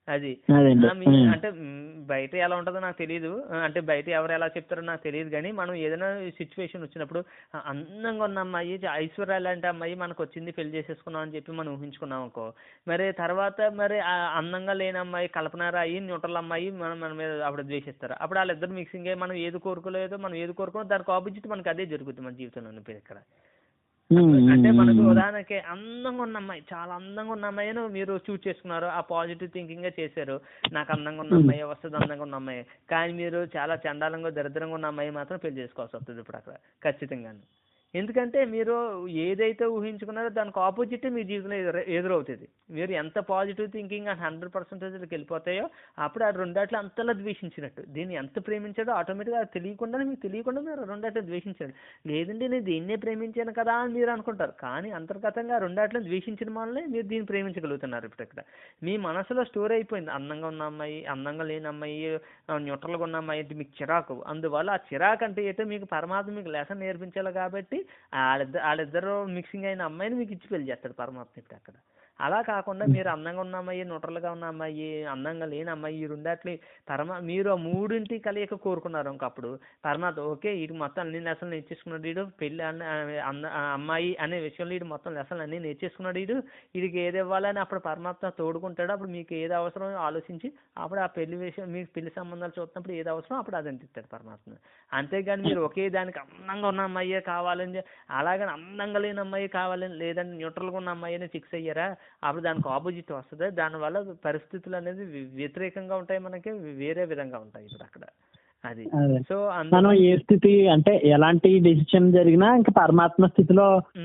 అది అదండి ఆ, మీ ఉమ్. అంటే మ్, బయట ఎలా ఉంటుందో నాకు తెలియదు ఆ, అంటే బయట ఎవరు ఎలా చెప్తారో నాకు తెలియదు కానీ మనం ఏదైనా సిచ్యువేషన్ వచ్చినప్పుడు ఆ, అందంగా ఉన్న అమ్మాయి చ- ఐశ్వర్య లాంటి అమ్మాయి మనకు వచ్చింది పెళ్లి చేసేసుకున్నాం అని చెప్పి మనం ఊహించుకున్నాం అనుకో మరి తర్వాత మరి ఆ అందంగా లేని అమ్మాయి కల్పనారాయి న్యూట్రల్ అమ్మాయి మనం మన మీద అప్పుడు ద్వేషిస్తారు అప్పుడు వాళ్ళిద్దరు మిక్సింగ్ అయ్యి మనం ఏది కోరుకోలేదో మనం ఏది కోరుకున్నా దానికి ఆపోజిట్ మనకి అదే జరుగుతుంది మన జీవితంలో ఇప్పుడు ఇక్కడ ఉమ్, అంటే మనకు ఉమ్, ఉదాహరణకి అందంగా ఉన్న అమ్మాయి చాలా అందంగా ఉన్న అమ్మాయిని మీరు చూస్ చేసుకున్నారు ఆ పాజిటివ్ థింకింగ్ చేశారు నాకు అందంగా ఉన్న అమ్మాయి వస్తుంది అందంగా ఉన్న అమ్మాయి కానీ మీరు చాలా చండాలంగా దరిద్రంగా ఉన్న అమ్మాయి మాత్రం పెళ్లి చేసుకోవాల్సి వస్తుంది ఇప్పుడు అక్కడ ఖచ్చితంగా ఎందుకంటే మీరు ఏదైతే ఊహించుకున్నారో దానికి ఆపోజిట్ మీ జీవితంలో ఎదురు ఎదురవుతుంది మీరు ఎంత పాజిటివ్ థింకింగ్ అండ్ హండ్రెడ్ పర్సెంటేజ్కి వెళ్ళిపోతాయో అప్పుడు ఆ రెండాట్లు అంతలా ద్వేషించినట్టు దీన్ని ఎంత ప్రేమించాడో ఆటోమేటిక్గా అది తెలియకుండా మీకు తెలియకుండా మీరు ఆ రెండాట్లు ద్వేషించాడు లేదంటే నేను దీన్నే ప్రేమించాను కదా అని మీరు అనుకుంటారు కానీ అంతర్గతంగా ఆ రెండాట్లను ద్వేషించిన వల్లే మీరు దీన్ని ప్రేమించగలుగుతున్నారు ఇప్పుడు ఇక్కడ మీ మనసులో స్టోర్ అయిపోయింది అందంగా ఉన్న అమ్మాయి అందంగా లేని అమ్మాయి ఆ, న్యూట్రల్గా ఉన్న అమ్మాయి అంటే మీకు చిరాకు అందువల్ల ఆ చిరాకు అంటే ఏంటో మీకు పరమాత్మ మీకు లెసన్ నేర్పించాలి కాబట్టి వాళ్ళిద్దరు వాళ్ళిద్దరు మిక్సింగ్ అయిన అమ్మాయిని మీకు ఇచ్చి పెళ్లి చేస్తాడు పరమాత్మ ఇప్పుడు అక్కడ అలా కాకుండా మీరు అందంగా ఉన్న అమ్మాయి న్యూట్రల్గా ఉన్న అమ్మాయి అందంగా లేని అమ్మాయి ఈ రెండాట్లు పరమా మీరు ఆ మూడింటి కలయిక కోరుకున్నారు ఇంకప్పుడు పరమాత్మ ఓకే వీటి మొత్తం అన్ని లెసన్లు నేర్చేసుకున్నాడు వీడు పెళ్ళి అన్న అంద ఆ అమ్మాయి అనే విషయంలో వీడు మొత్తం లెసన్లు అన్ని నేర్చేసుకున్నాడు వీడు వీడికి ఏది ఇవ్వాలని అప్పుడు పరమాత్మ తోడుకుంటాడు అప్పుడు మీకు ఏది అవసరం ఆలోచించి అప్పుడు ఆ పెళ్లి విషయం మీకు పెళ్లి సంబంధాలు చూస్తున్నప్పుడు ఏది అవసరం అప్పుడు అది అందిస్తాడు పరమాత్మ అంతేగాని మీరు ఒకే దానికి అందంగా ఉన్న అమ్మాయే కావాలని చె- అలాగని అందంగా లేని అమ్మాయి కావాలని లేదంటే న్యూట్రల్గా ఉన్న అమ్మాయి అని ఫిక్స్ అయ్యారా అప్పుడు దానికి ఆపోజిట్ వస్తుంది దానివల్ల పరిస్థితులు అనేది వి- వ్యతిరేకంగా ఉంటాయి మనకి వేరే విధంగా ఉంటాయి ఇప్పుడు అక్కడ అది అదే. సో మనం ఏ స్థితి అంటే ఎలాంటి డెసిషన్ జరిగినా ఇంకా పరమాత్మ స్థితిలో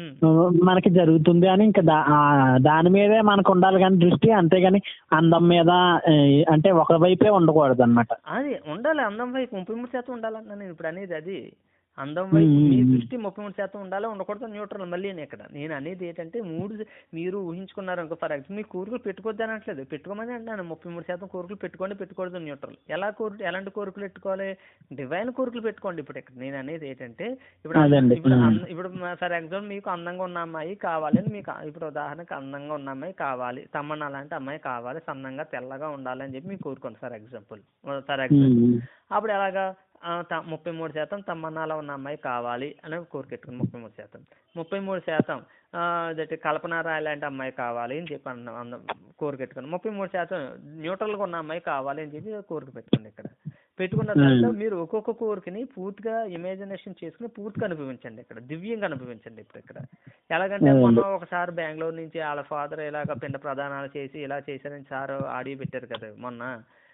మనకి జరుగుతుంది అని ఇంకా దా- ఆ దాని మీదే మనకు ఉండాలి కానీ దృష్టి అంతేగాని అందం మీద ఏ, అంటే ఒక వైపే ఉండకూడదు అనమాట అది ఉండాలి అందం వైపు ముప్పై మూడు శాతం ఉండాలన్నా నేను ఇప్పుడు అనేది అది అందం వైపు మీ మ్మ్. దృష్టి ముప్పై మూడు శాతం ఉండాలి ఉండకూడదు న్యూట్రల్ మళ్ళీ నేను ఇక్కడ నేను అనేది ఏంటంటే మూడు మీరు ఊహించుకున్నారు అనుకో ఫర్ ఎగ్జాంపుల్ మీ కోరికలు పెట్టుకోవద్దు అనట్లేదు పెట్టుకోమని అంటున్నాను ముప్పై మూడు శాతం కోరికలు పెట్టుకోండి పెట్టుకూడదు న్యూట్రల్ ఎలా కోరు ఎలాంటి కోరికలు పెట్టుకోవాలి డివైన్ కోరికలు పెట్టుకోండి ఇప్పుడు ఇక్కడ నేను అనేది ఏంటంటే ఇప్పుడు అంద- అదండి. ఇప్పుడు మ్మ్. అంద- ఇప్పుడు ఫర్ ఎగ్జాంపుల్ మీకు అందంగా ఉన్న అమ్మాయి కావాలని మీకు ఇప్పుడు ఉదాహరణకు అందంగా ఉన్న అమ్మాయి కావాలి తమ్మన్న అలాంటి అమ్మాయి కావాలి సన్నంగా తెల్లగా ఉండాలని చెప్పి మీకు కోరుకోండి for example for example um. అప్పుడు ఎలాగా ఆ, త- ముప్పై మూడు శాతం తమ్మన్నాలో ఉన్న అమ్మాయి కావాలి అని కోరికెట్టుకుని ముప్పై మూడు శాతం ముప్పై మూడు శాతం దట్ కల్పన రాయ్ లాంటి అమ్మాయి కావాలి అని చెప్పి అన్న అన్న కోరికెట్టుకుని ముప్పై మూడు శాతం న్యూట్రల్గా ఉన్న అమ్మాయి కావాలి అని చెప్పి కోరిక పెట్టుకోండి ఇక్కడ పెట్టుకున్న దాంట్లో మీరు ఒక్కొక్క కోరికని పూర్తిగా ఇమాజినేషన్ చేసుకుని పూర్తిగా అనుభవించండి ఇక్కడ దివ్యంగా అనుభవించండి ఇప్పుడు ఇక్కడ ఎలాగంటే మొన్న ఒకసారి బెంగళూరు నుంచి వాళ్ళ ఫాదర్ ఇలాగ పిండ ప్రదానాలు చేసి ఇలా చేశారని సార్ ఆడియో పెట్టారు కదా మొన్న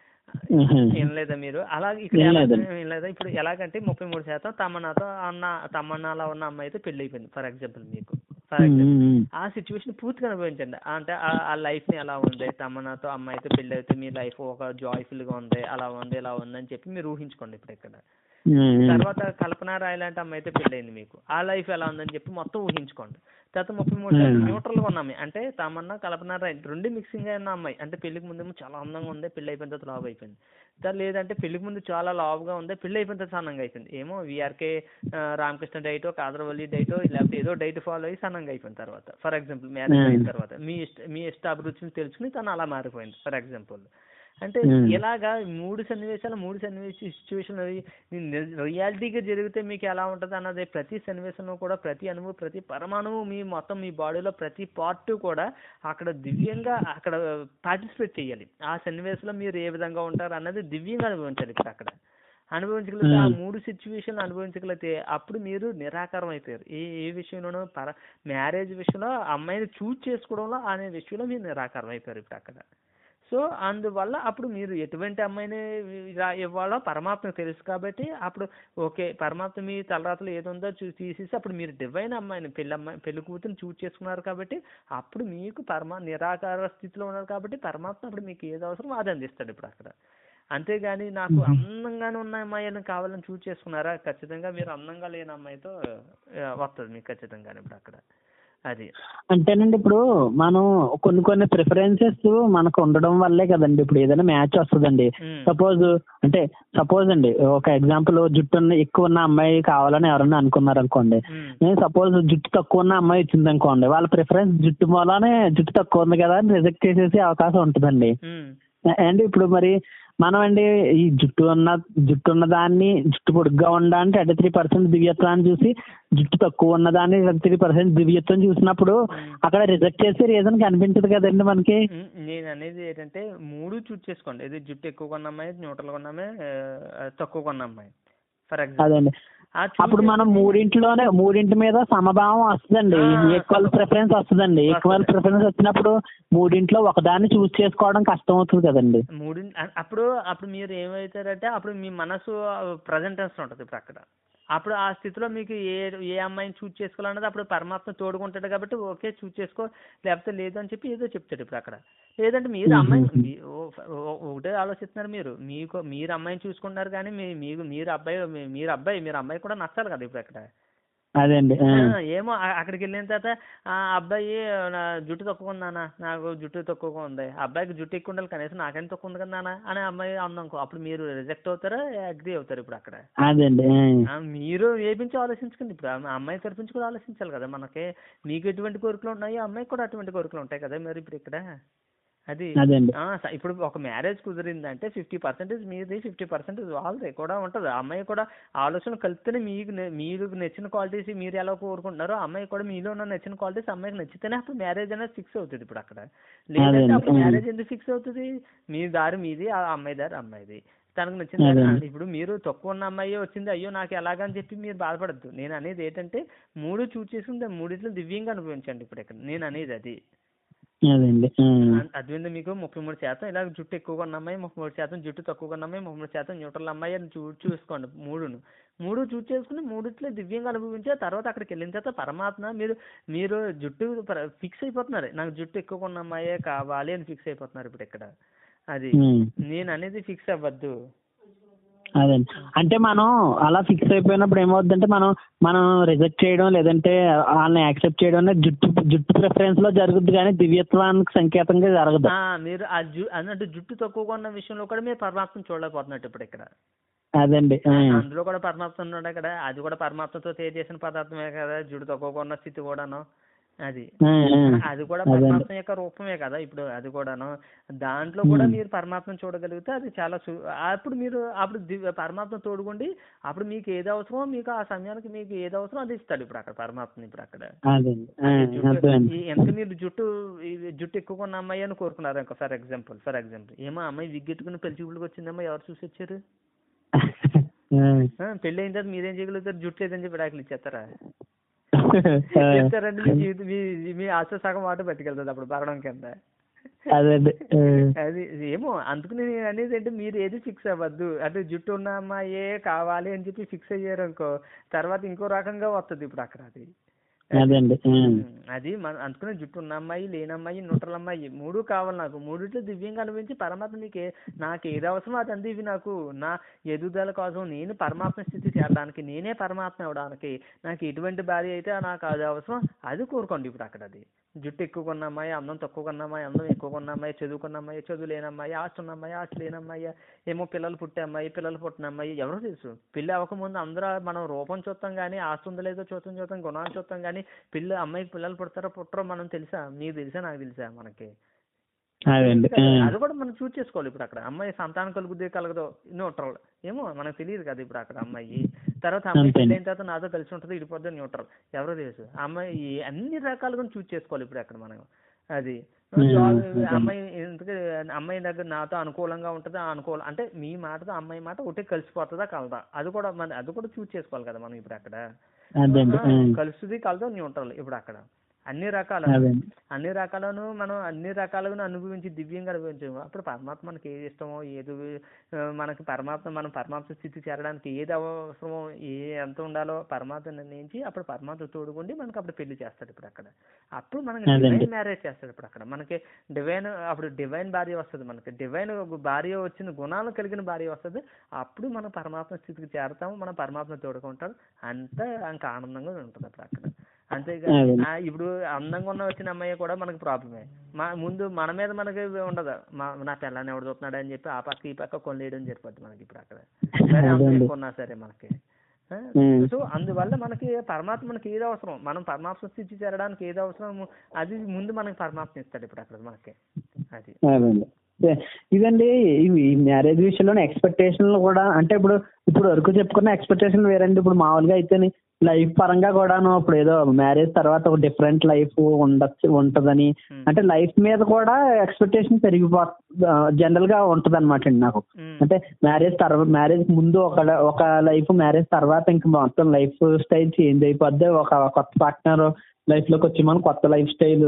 ఉహు. ఏం లేదా మీరు అలాగే ఇక్కడ ఏం ఎలా- లేదండి. ఏం లేదా ఇప్పుడు ఎలాగంటే ముప్పై మూడు శాతం తమన్నాతో అన్న తమన్నాలో ఉన్న అమ్మాయితో పెళ్లి అయిపోయింది ఫర్ ఎగ్జాంపుల్ మీకు for um, example um, um. ఆ సిచ్యువేషన్ పూర్తిగా అనుభవించండి అంటే ఆ- ఆ లైఫ్ ని ఎలా ఉంది తమన్నాతో అమ్మాయితో పెళ్లి అయితే మీ లైఫ్ ఒక జాయ్ఫుల్ గా ఉంది అలా ఉంది ఇలా ఉంది అని చెప్పి మీరు ఊహించుకోండి ఇప్పుడు ఇక్కడ ఉమ్, ఉమ్. తర్వాత కల్పన రాయ్ లాంటి అమ్మాయితో పెళ్ళయింది మీకు ఆ లైఫ్ ఎలా ఉందని చెప్పి మొత్తం ఊహించుకోండి తర్వాత ముప్పై మూడు Hmm. న్యూట్రల్ గా ఉన్న అమ్మాయి అంటే తమన్నా కల్పన రాయ్ రెండు మిక్సింగ్ అయిన అమ్మాయి అంటే పెళ్లికి ముందేమో చాలా అందంగా ఉంది పెళ్లి అయిపోయిన తర్వాత లావ్ అయిపోయింది తర్వాత లేదంటే పెళ్లికి ముందు చాలా లావుగా ఉంది పెళ్లి అయిపోయిన తర్వాత సన్నంగా అయిపోయింది ఏమో విఆర్కే రామకృష్ణ డైటో కాదరవల్లి డైటో లేకపోతే ఏదో డైట్ ఫాలో అయ్యి సన్నంగా అయిపోయిన తర్వాత ఫర్ ఎగ్జాంపుల్ మ్యారేజ్ అయిన Hmm. తర్వాత మీ ఇష్ట మీ ఇష్ట అభిరుచిని తెలుసుకుని తను అలా మారిపోయింది ఫర్ ఎగ్జాంపుల్ అంటే Hmm. ఇలాగా మూడు సన్నివేశాలు మూడు సన్నివేశ సిచ్యువేషన్ రియాలిటీగా జరిగితే మీకు ఎలా ఉంటుంది అన్నది ప్రతి సన్నివేశంలో కూడా ప్రతి అణువు ప్రతి పరమాణువు మీ మొత్తం మీ బాడీలో ప్రతి పార్ట్ కూడా అక్కడ దివ్యంగా అక్కడ పార్టిసిపేట్ చేయాలి ఆ సన్నివేశంలో మీరు ఏ విధంగా ఉంటారు అన్నది దివ్యంగా అనుభవించాలి ఇక్కడ అక్కడ అనుభవించగలిగితే ఆ Hmm. మూడు సిచ్యువేషన్ అనుభవించగలిగితే అప్పుడు మీరు నిరాకారం అయిపోయారు ఏ ఏ విషయంలోనూ పర మ్యారేజ్ విషయంలో ఆ అమ్మాయిని చూజ్ చేసుకోవడంలో అనే విషయంలో మీరు నిరాకారం అయిపోయారు ఇప్పుడు అక్కడ సో అందువల్ల అప్పుడు మీరు ఎటువంటి అమ్మాయిని ఇలా ఇవ్వాలో పరమాత్మకు తెలుసు కాబట్టి అప్పుడు ఓకే పరమాత్మ మీ తలరాతలు ఏది ఉందో చూ తీసేసి అప్పుడు మీరు డివైన్ అమ్మాయిని పెళ్లి అమ్మాయి పెళ్లి కూతురు చూజ్ చేసుకున్నారు కాబట్టి అప్పుడు మీకు పరమా నిరాకార స్థితిలో ఉన్నారు కాబట్టి పరమాత్మ అప్పుడు మీకు ఏది అవసరం అది అందిస్తాడు ఇప్పుడు అక్కడ అంతేగాని నాకు అందంగానే ఉన్న అమ్మాయిని కావాలని చూజ్ చేసుకున్నారా ఖచ్చితంగా మీరు అందంగా లేని అమ్మాయితో ఆ, వస్తుంది మీకు ఖచ్చితంగానే ఇప్పుడు అక్కడ అది అంటేనండి ఇప్పుడు మనం కొన్ని కొన్ని ప్రిఫరెన్సెస్ మనకు ఉండడం వల్లే కదండి ఇప్పుడు ఏదైనా మ్యాచ్ వస్తుందండి ఉమ్, సపోజ్ అంటే సపోజ్ అండి ఒక ఎగ్జాంపుల్ జుట్టు ఉన్న ఎక్కువ ఉన్న అమ్మాయి కావాలని ఎవరన్నా అనుకున్నారు అనుకోండి ఉమ్, నేను సపోజ్ జుట్టు తక్కువ ఉన్న అమ్మాయి ఇచ్చింది అనుకోండి వాళ్ళ ప్రిఫరెన్స్ జుట్టు మూలానే జుట్టు తక్కువ ఉంది కదా అని రిజెక్ట్ చేసేసి అవకాశం ఉంటుందండి ఉమ్, అండి ఇప్పుడు మరి మనం అండి ఈ జుట్టు ఉన్న జుట్టు ఉన్న దాన్ని జుట్టు పొడుగ్గా ఉండాలంటే థర్టీ త్రీ పర్సెంట్ దివ్యత్వాన్ని చూసి జుట్టు తక్కువ ఉన్నదాన్ని థర్టీ త్రీ పర్సెంట్ దివ్యత్వం చూసినప్పుడు అక్కడ రిజెక్ట్ చేసే రీజన్ కనిపించదు కదండి మనకి ఉమ్, నేను అనేది ఏంటంటే మూడు చూస్ చేసుకోండి ఇది జుట్టు ఎక్కువ కొన్న అమ్మాయి న్యూట్రల్ కొన్న అమ్మాయి ఆ, తక్కువ కొన్న అమ్మాయి ఫర్ ఎగ్జాంపుల్ అదండి అప్పుడు మనం మూడింటిలోనే మూడింటి మీద సమభావం వస్తుందండి ఆ, ఈక్వల్ ప్రిఫరెన్స్ వస్తుందండి ఈక్వల్ వస్తుంది. ప్రిఫరెన్స్ వచ్చినప్పుడు మూడింట్లో ఒకదాన్ని చూస్ చేసుకోవడం కష్టం అవుతుంది కదండి మూడు అప్పుడు అప్పుడు మీరు ఏమవుతారంటే అప్పుడు మీ మనసు ప్రజెంట్ ఉంటుంది ఇప్పుడు అక్కడ అప్పుడు ఆ స్థితిలో మీకు ఏ ఏ అమ్మాయిని చూస్ చేసుకోవాలన్నది అప్పుడు పరమాత్మ తోడుకుంటాడు కాబట్టి ఓకే చూస్ చేసుకో లేకపోతే లేదు అని చెప్పి ఏదో చెప్తాడు ఇప్పుడు అక్కడ లేదంటే మీరు అమ్మాయి మీ- ఓ- ఓ- ఒకటే ఆలోచిస్తున్నారు మీరు మీకు మీరు అమ్మాయిని చూసుకుంటున్నారు కానీ మీ మీకు మీరు అబ్బాయి మీ- మీరు అబ్బాయి మీరు అమ్మాయి కూడా నచ్చాలి కదా ఇప్పుడు అక్కడ అదండి ఆ. ఆ, ఏమో ఆ- అక్కడికి వెళ్ళిన తర్వాత ఆ అబ్బాయి నా జుట్టు తక్కువ ఉంది నాన్న నాకు జుట్టు తక్కువగా ఉంది ఆ అబ్బాయికి జుట్టు ఎక్కువ ఉండాలి కనీసం నాకైనా తక్కువ ఉంది కదా నాన్న అని అమ్మాయి అందనుకో అప్పుడు మీరు రిజెక్ట్ అవుతారా అగ్రి అవుతారు ఇప్పుడు అక్కడ అదండి ఆ. ఆ, మీరు ఏపించి ఆలోచించకండి ఇప్పుడు ఆ అమ్మాయి తరపించి కూడా ఆలోచించాలి కదా మనకి మీకు ఎటువంటి కోరికలు ఉన్నాయి ఆ అమ్మాయికి కూడా అటువంటి కోరికలు ఉంటాయి కదా మరి ఇప్పుడు ఇక్కడ అది అదండి ఆ, స- ఇప్పుడు ఒక మ్యారేజ్ కుదిరిందంటే ఫిఫ్టీ పర్సెంటేజ్ మీది ఫిఫ్టీ పర్సెంటేజ్ వాళ్ళది కూడా ఉంటుంది ఆ అమ్మాయి కూడా ఆలోచన కలిపితేనే మీకు నే- మీకు నచ్చిన క్వాలిటీస్ మీరు ఎలా కోరుకుంటున్నారో ఆ అమ్మాయి కూడా మీలో ఉన్న నచ్చిన క్వాలిటీస్ అమ్మాయికి నచ్చితేనే అప్పుడు మ్యారేజ్ అనేది ఫిక్స్ అవుతుంది ఇప్పుడు అక్కడ లేదంటే అదేండి. అప్పుడు ఉమ్. మ్యారేజ్ ఎందుకు ఫిక్స్ అవుతుంది మీ దారి మీది ఆ అమ్మాయి దారి అమ్మాయిది తనకు నచ్చిన దారి అదేండి. ఇప్పుడు మీరు తక్కువ ఉన్న అమ్మాయి వచ్చింది అయ్యో నాకు ఎలాగని చెప్పి మీరు బాధపడద్దు నేను అనేది ఏంటంటే మూడు చూస్ చేసుకుంటే మూడిట్లో దివ్యంగా అనుభవించండి ఇప్పుడు ఇక్కడ నేను అనేది అది అదండి ఆ. అన్- అద్వింద మీకు ముప్పై మూడు శాతం ఇలా జుట్టు ఎక్కువగా ఉన్న అమ్మాయి ముప్పై మూడు శాతం జుట్టు తక్కువగా ఉన్న అమ్మాయి ముప్పై మూడు శాతం న్యూట్రల్ అమ్మాయి అని చూ చూసుకోండి మూడును మూడు చూస్ చేసుకుని మూడిట్లో దివ్యంగా అనుభవించి ఆ తర్వాత అక్కడికి వెళ్ళిన తర్వాత పరమాత్మ మీరు మీరు జుట్టు ఫిక్స్ అయిపోతున్నారు నాకు జుట్టు ఎక్కువగా ఉన్న అమ్మాయే కావాలి అని ఫిక్స్ అయిపోతున్నారు ఇప్పుడు ఇక్కడ అది ఉమ్. నేను అనేది ఫిక్స్ అవ్వద్దు అదండి అంటే మనం అలా ఫిక్స్ అయిపోయినప్పుడు ఏమవుతుందంటే మనం మనం రిజెక్ట్ చేయడం లేదంటే వాళ్ళని యాక్సెప్ట్ చేయడం అనేది జుట్టు జుట్టు ప్రిఫరెన్స్ లో జరుగుద్ది కానీ దివ్యత్వానికి సంకేతంగా జరగదు ఆ, మీరు ఆ జు అన్నట్టు జుట్టు తక్కువగా ఉన్న విషయంలో కూడా మీరు పరమాత్మను చూడలేకపోతున్నట్టు ఇప్పుడు ఇక్కడ అదండి ఆ. అందులో కూడా పరమాత్మ ఉన్నాడు అక్కడ అది కూడా పరమాత్మతో తయారు చేసిన పదార్థమే కదా జుట్టు తక్కువగా ఉన్న స్థితి కూడాను అది ఆ, ఆ. అది కూడా అదండి. పరమాత్మ యొక్క రూపమే కదా ఇప్పుడు అది కూడాను దాంట్లో కూడా మీరు పరమాత్మను చూడగలిగితే అది చాలా సు అప్పుడు మీరు అప్పుడు దివ్య పరమాత్మ తోడుకోండి అప్పుడు మీకు ఏది అవసరమో మీకు ఆ సమయానికి మీకు ఏది అవసరమో అది ఇస్తాడు ఇప్పుడు అక్కడ పరమాత్మ ఇప్పుడు అక్కడ అదండి ఆ, అదే జుట్టు అర్థమైంది ఈ- ఎంత మీరు జుట్టు ఈ జుట్టు ఎక్కువ ఉన్న అమ్మాయి అని కోరుకున్నారు ఇంకా ఫర్ ఎగ్జాంపుల్ ఫర్ ఎగ్జాంపుల్ ఏమో అమ్మాయి విగ్గెట్టుకుని పెళ్లి చూపులకు వచ్చిందమ్మా ఎవరు చూసి వచ్చారు ఆ. ఆ, పెళ్లి అయిన తర్వాత మీరేం చేయగలుగుతారు జుట్టు లేదని చెప్పి విడాకులు ఇచ్చేస్తారా ఆ. చెప్తారండి మీ జీవితం మీ మీ ఆశ సగం మాట పట్టుకెళ్తుంది అప్పుడు భరణం కింద అదండి ఆ. అది ఏమో అందుకని నేను అనేది అంటే మీరు ఏది ఫిక్స్ అవ్వద్దు అంటే జుట్టు ఉన్న అమ్మాయే కావాలి అని చెప్పి ఫిక్స్ అయ్యారు అనుకో తర్వాత ఇంకో రకంగా వస్తుంది ఇప్పుడు అక్కడ అది అదండి ఆ. ఉమ్, అది మన అందుకనే జుట్టు ఉన్న అమ్మాయి లేని అమ్మాయి న్యూట్రల్ అమ్మాయి మూడు కావాలి నాకు మూడిట్లో దివ్యంగా అనిపించి పరమాత్మ నీకు ఏ- నాకు ఏది అవసరమో అది అందివి నాకు నా ఎదుగుదల కోసం నేను పరమాత్మ స్థితి చేరడానికి నేనే పరమాత్మ అవడానికి నాకు ఎటువంటి భార్య అయితే నాకు అది అవసరం అది కోరుకోండి ఇప్పుడు అక్కడ అది జుట్టు ఎక్కువ కొన్న అమ్మాయి అందం తక్కువ కొన్న అమ్మాయి అందం ఎక్కువ కొన్న అమ్మాయి చదువుకున్న అమ్మాయి చదువు లేని అమ్మాయి ఆస్తి ఉన్న అమ్మాయి ఆస్తి లేని అమ్మాయి ఏమో పిల్లలు పుట్టే అమ్మాయి పిల్లలు పుట్టిన అమ్మాయి ఎవరో తెలుసు పెళ్లి అవ్వకముందు అందరూ మనం రూపం చూస్తాం కానీ ఆస్తి ఉందో లేదో చూస్తాం చూస్తాం గుణాలు చూస్తాం కానీ పిల్ల అమ్మాయికి పిల్లలు పుడతారో పుట్టరో మనం తెలుసా మీకు తెలుసా నాకు తెలుసా మనకి అదండి ఆ. అది కూడా మనం చూస్ చేసుకోవాలి ఇప్పుడు అక్కడ అమ్మాయి సంతానం కలుగుద్ది కలగదో న్యూట్రల్ ఏమో మనకు తెలియదు కదా ఇప్పుడు అక్కడ అమ్మాయి తర్వాత అమ్మాయి అంతే. పెళ్ళైన తర్వాత నాతో కలిసి ఉంటుంది ఇడిపోద్ది న్యూట్రల్ ఎవరో తెలుసు ఆ అమ్మాయి ఈ అన్ని రకాలుగా చూస్ చేసుకోవాలి ఇప్పుడు అక్కడ మనం అది Hmm. జాబ్ అదే. అమ్మాయి ఎందుకు అమ్మాయి దగ్గర నాతో అనుకూలంగా ఉంటుందా అనుకూలం అంటే మీ మాటతో అమ్మాయి మాట ఒకటే కలిసిపోతుందా కలదా అది కూడా మన అది కూడా చూస్ చేసుకోవాలి కదా మనం ఇప్పుడు అక్కడ అదండి ఆ, ఆ. కలుస్తుంది కలదో న్యూట్రల్ ఇప్పుడు అక్కడ అన్ని రకాల అదండి అన్ని రకాలను మనం అన్ని రకాలుగా అనుభవించి దివ్యంగా అనుభవించాము అప్పుడు పరమాత్మ మనకి ఏది ఇష్టమో ఏది ఆ, మనకి పరమాత్మ మనం పరమాత్మ స్థితి చేరడానికి ఏది అవసరమో ఏ ఎంత ఉండాలో పరమాత్మ నిర్ణయించి అప్పుడు పరమాత్మ తోడుకుండి మనకి అప్పుడు పెళ్లి చేస్తాడు ఇప్పుడు అక్కడ అప్పుడు మనకి అదండి. డివైన్ మ్యారేజ్ చేస్తాడు ఇప్పుడు అక్కడ మనకి డివైన్ అప్పుడు డివైన్ భార్య వస్తుంది మనకి డివైన్ భార్య వచ్చిన గుణాలు కలిగిన భార్య వస్తుంది అప్పుడు మనం పరమాత్మ స్థితికి చేరతాము మనం పరమాత్మ తోడుకుంటాం అంతా ఇంకా ఆనందంగా ఉంటుంది అప్పుడు అక్కడ అంతేగాని అదండి. ఆ, ఇప్పుడు అందంగా ఉన్న వచ్చిన అమ్మాయి కూడా మనకి ప్రాబ్లమే మా ముందు మన మీద మనకి ఉండదు మా నా పిల్లని ఎవడు చూస్తున్నాడు అని చెప్పి ఆ పక్క ఈ పక్క కొనలేయడం సరిపోద్ది మనకి ఇప్పుడు అక్కడ సరే అంత అదండి. ఎక్కువ ఉన్నా సరే మనకి ఆ, ఉమ్. సో అందువల్ల మనకి పరమాత్మ మనకి ఏది అవసరం మనం పరమాత్మ స్థితి చేరడానికి ఏది అవసరం అది ముందు మనకి పరమాత్మ ఇస్తాడు ఇప్పుడు అక్కడ మనకి అది అదండి ఇదండి ఇవి మ్యారేజ్ విషయంలో ఎక్స్పెక్టేషన్లు కూడా అంటే ఇప్పుడు ఇప్పుడు వరకు చెప్పుకున్న ఎక్స్పెక్టేషన్ వేరండి ఇప్పుడు మామూలుగా అయితే లైఫ్ పరంగా కూడాను ఇప్పుడు ఏదో మ్యారేజ్ తర్వాత ఒక డిఫరెంట్ లైఫ్ ఉండొచ్చు ఉంటదని ఉమ్, అంటే లైఫ్ మీద కూడా ఎక్స్పెక్టేషన్ పెరిగిపో జనరల్ గా ఉంటది అనమాట అండి నాకు ఉమ్, అంటే మ్యారేజ్ తర్వాత మ్యారేజ్ ముందు ఒక ఒక లైఫ్ మ్యారేజ్ తర్వాత ఇంకా మొత్తం లైఫ్ స్టైల్ చేంజ్ అయిపోద్ది ఒక కొత్త పార్ట్నర్ లైఫ్ లోకి వచ్చి మనం కొత్త లైఫ్ స్టైల్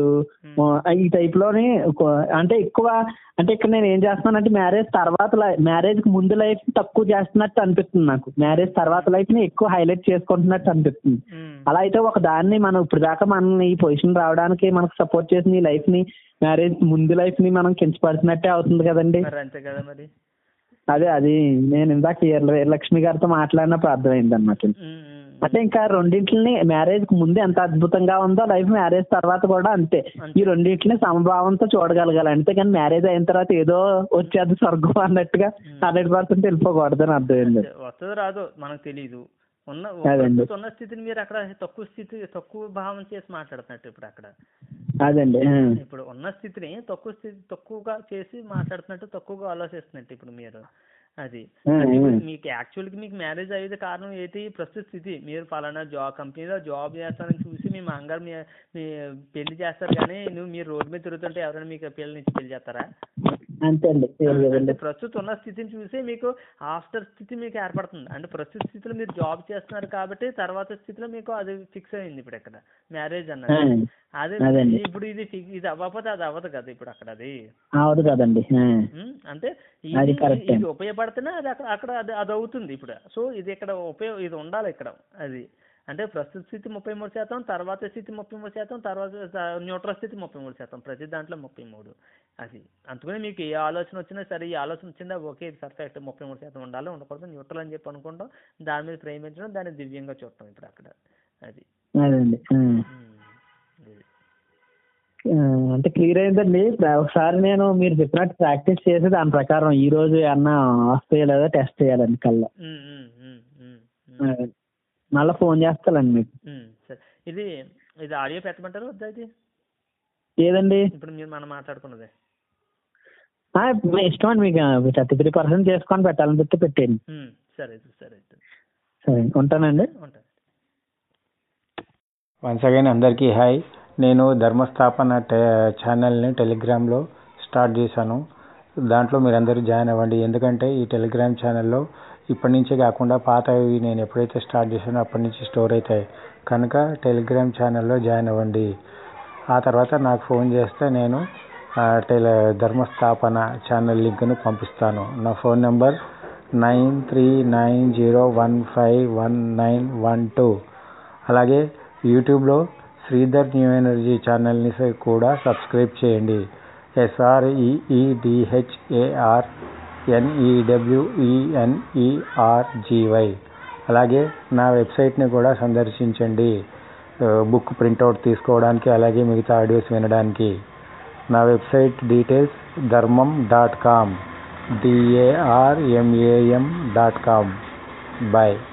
ఈ టైప్ లోని ఒక- అంటే ఎక్కువ అంటే ఇక్కడ నేను ఏం చేస్తున్నానంటే మ్యారేజ్ తర్వాత మ్యారేజ్ కి ముందు లైఫ్ తక్కువ చేస్తున్నట్టు అనిపిస్తుంది నాకు మ్యారేజ్ తర్వాత లైఫ్ ని ఎక్కువ హైలైట్ చేసుకుంటున్నట్టు అనిపిస్తుంది ఉమ్, అలా అయితే ఒక దాన్ని మనం ఇప్పుడు దాకా మనల్ని ఈ పొజిషన్ రావడానికి మనకు సపోర్ట్ చేసిన ఈ లైఫ్ ని మ్యారేజ్ ముందు లైఫ్ ని మనం కించపరిచినట్టే అవుతుంది కదండి మరి అంతే కదా మరి అదే అది నేను ఇందాక వీర- వీరలక్ష్మి గారితో మాట్లాడినప్పుడు అర్థమైంది అనమాట ఉమ్, ఉమ్, అంటే ఇంకా రెండింటిని మ్యారేజ్ కి ముందు ఎంత అద్భుతంగా ఉందో లైఫ్ మ్యారేజ్ తర్వాత కూడా అంతే అంతే. ఈ రెండింటిని సమభావంతో చూడగలగాలి అంతేగాని మ్యారేజ్ అయిన తర్వాత ఏదో వచ్చేది స్వర్గం అన్నట్టుగా హండ్రెడ్ పర్సెంట్ వెళ్ళిపోకూడదని అర్థమైంది అంతే. వస్తుందో రాదో మనకు తెలియదు ఉన్న అదండి. ప్రస్తుతం ఉన్న స్థితిని మీరు అక్కడ తక్కువ స్థితి తక్కువ భావం చేసి మాట్లాడుతున్నట్టు ఇప్పుడు అక్కడ అదండి ఆ. ఇప్పుడు ఉన్న స్థితిని తక్కువ స్థితి తక్కువగా చేసి మాట్లాడుతున్నట్టు తక్కువగా ఆలోచిస్తున్నట్టు ఇప్పుడు మీరు అది ఉమ్, అది ఇప్పుడు ఉమ్. మీకు యాక్చువల్గా మీకు మ్యారేజ్ అయ్యేది కారణం ఏంటి ప్రస్తుత స్థితి మీరు ఫలానా జాబ్ కంపెనీలో జాబ్ చేస్తానని చూసి మీ మంగారు మీ మీ పెళ్లి చేస్తారు కానీ నువ్వు మీరు రోడ్డు మీద తిరుగుతుంటే ఎవరైనా మీకు పిల్లల నుంచి పెళ్లి చేస్తారా అంతే అండి ఏం లేదండి అంటే ప్రస్తుతం ఉన్న స్థితిని చూసి మీకు ఆఫ్టర్ స్థితి మీకు ఏర్పడుతుంది అంటే ప్రస్తుత స్థితిలో మీరు జాబ్ చేస్తున్నారు కాబట్టి తర్వాత స్థితిలో మీకు అది ఫిక్స్ అయింది ఇప్పుడు ఇక్కడ మ్యారేజ్ అన్నది ఆ, అదే అదండి. ఇప్పుడు ఇది ఫి- ఇది అవ్వకపోతే అది అవ్వదు కదా ఇప్పుడు అక్కడ అది అవదు కదండి ఆ. ఉమ్, అంటే అది ఇది correct. ఇది ఉపయోగపడితేనే అది అక్కడ అక్కడ అది అది అవుతుంది ఇప్పుడు సో ఇది ఇక్కడ ఉపయోగ ఇది ఉండాలి ఇక్కడ అది అంటే ప్రస్తుత స్థితి ముప్పై మూడు శాతం తర్వాత స్థితి ముప్పై మూడు శాతం తర్వాత న్యూట్రల్ స్థితి ముప్పై మూడు శాతం ప్రతి దాంట్లో ముప్పై మూడు అది అందుకని మీకు ఏ ఆలోచన వచ్చినా సరే ఈ ఆలోచన వచ్చిందా ఓకే ఇది పర్ఫెక్ట్ ముప్పై మూడు శాతం ఉండాలి ఉండకూడదు న్యూట్రల్ అని చెప్పి అనుకుంటాం దాని మీద ప్రేమించడం దాన్ని దివ్యంగా చూడటం ఇప్పుడు అక్కడ అది అదండి ఆ. ఉమ్, ఇది. ఆ, అంటే క్లియర్ అయిందండి ప్ర- ఒకసారి నేను మీరు చెప్పినట్టు ప్రాక్టీస్ చేసి దాని ప్రకారం ఈ రోజు ఏమన్నా వస్తాయో లేదో టెస్ట్ చేయాలండి కల్లా ఉమ్, ఉమ్, ఉమ్, ఉమ్, ఉమ్. ఆ, మళ్ళీ ఫోన్ చేస్తానండి మీకు ఉమ్, సరే ఇది ఇది ఆడియో పెట్టమంటారా వద్దా ఇది ఏదండి ఇప్పుడు మీరు మనం మాట్లాడుకున్నది ఆ, మీ ఇష్టం అండి మీకు థర్టీ త్రీ పర్సెంట్ చేసుకొని పెట్టాలనిపిస్తే పెట్టేయండి ఉమ్, సరే అయితే సరే అయితే సరే ఉంటానండి ఉంటాను వన్స్ అగైన్ అందరికీ హాయ్ నేను ధర్మస్థాపన టే ఛానల్ని టెలిగ్రామ్లో స్టార్ట్ చేశాను దాంట్లో మీరందరూ జాయిన్ అవ్వండి ఎందుకంటే ఈ టెలిగ్రామ్ ఛానల్లో ఇప్పటి నుంచే కాకుండా పాతవి నేను ఎప్పుడైతే స్టార్ట్ చేశానో అప్పటి నుంచి స్టోర్ అవుతాయి కనుక టెలిగ్రామ్ ఛానల్లో జాయిన్ అవ్వండి ఆ తర్వాత నాకు ఫోన్ చేస్తే నేను ఆ, టెలి ధర్మస్థాపన ఛానల్ లింక్ను పంపిస్తాను నా phone number nine three nine zero one five one nine one two అలాగే యూట్యూబ్లో శ్రీధర్ న్యూ ఎనర్జీ ఛానల్ని స- కూడా సబ్స్క్రైబ్ చేయండి ఎస్ఆర్ఈఈడిహెచ్ఏఆర్ ఎన్ఈడబ్ల్యూఈఎన్ఈఆర్జీవై అలాగే నా వెబ్సైట్ని కూడా సందర్శించండి ఆ, బుక్ ప్రింట్అవుట్ తీసుకోవడానికి అలాగే మిగతా ఆడియోస్ వినడానికి నా website details Dharmam dot com D A R M A M dot com bye